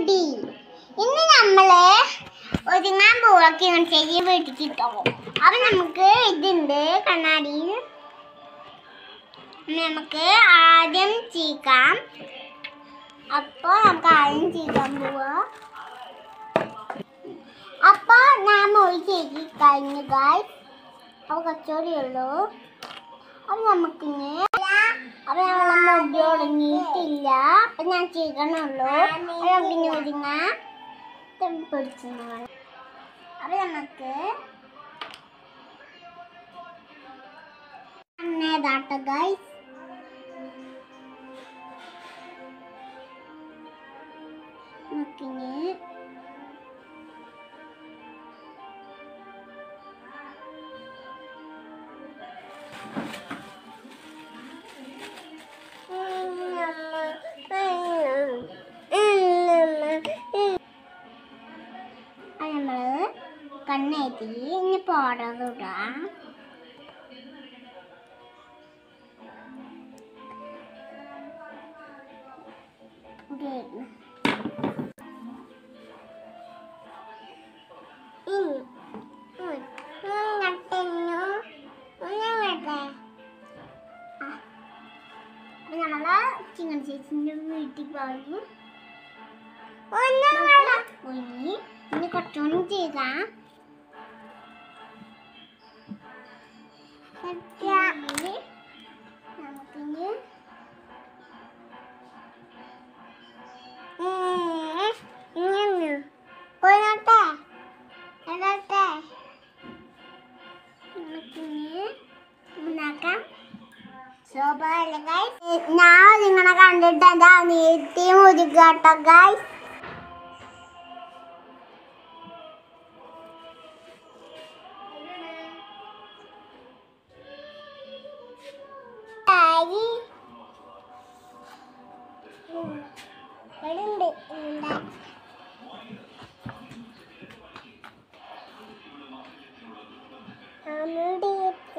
Ready ഇന്ന് നമ്മള് ഒരുങ്ങാൻ പോവാക്കി ശരി വീട്ടിൽ കിട്ടോ അപ്പൊ നമുക്ക് ഇതുണ്ട് കണ്ണാടിയിൽ നമുക്ക് ആദ്യം ചീക്കാം അപ്പൊ നമുക്ക് ആദ്യം ചീക്കാൻ പോവാ അപ്പൊ ഞാൻ പോയി ചെയ്തി കഴിഞ്ഞു ഗായ് അപ്പൊ കച്ചോടി ഉള്ളൂ അപ്പൊ നമുക്കിനി അപ്പൊ ഞങ്ങളെ മുടി ഉടങ്ങിയിട്ടില്ല അപ്പൊ ഞാൻ ചെയ്യണുള്ളൂ അപ്പൊ നമുക്കിനി ഒരുങ്ങാൻ പിടിച്ചു അപ്പൊ നമുക്ക് അന്നേതാട്ട ഗൈസ് നമുക്കിനി അത് നമ്മള് കണ്ണേറ്റി ഇനി പോടത് ഇടാം ഇതായിരുന്നു. ഉം. ഉം. ഇങ്ങോട്ടെങ്ങോ. ഇങ്ങോട്ടെ. ആ. അപ്പൊ നമ്മള് ചിങ്ങൻ ചേച്ചിന്റെ വീട്ടിൽ പോയി പോയി ഇനി കുറച്ചുകൂടി ചെയ്താം നമുക്കിനി പോയിട്ടെ എന്നിട്ടെ നമുക്കിനി ഉണ്ടാക്കാം ശോഭല്ലേ ഗൈസ് ഞാൻ നിങ്ങളെ കണ്ടിട്ട് എന്താ നീട്ടി മുരുകാട്ടോ ഗൈസ് ആയി ഇവിടുണ്ട് എന്താ അമ്മയുടെ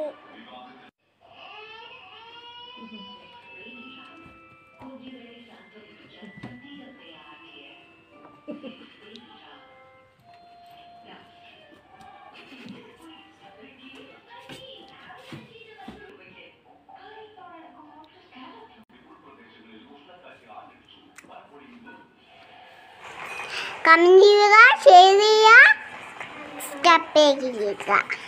കമന്റ് ചെയ്യുക ഷെയർ ചെയ്യുക സ്റ്റെപ്പ് ചെയ്യുക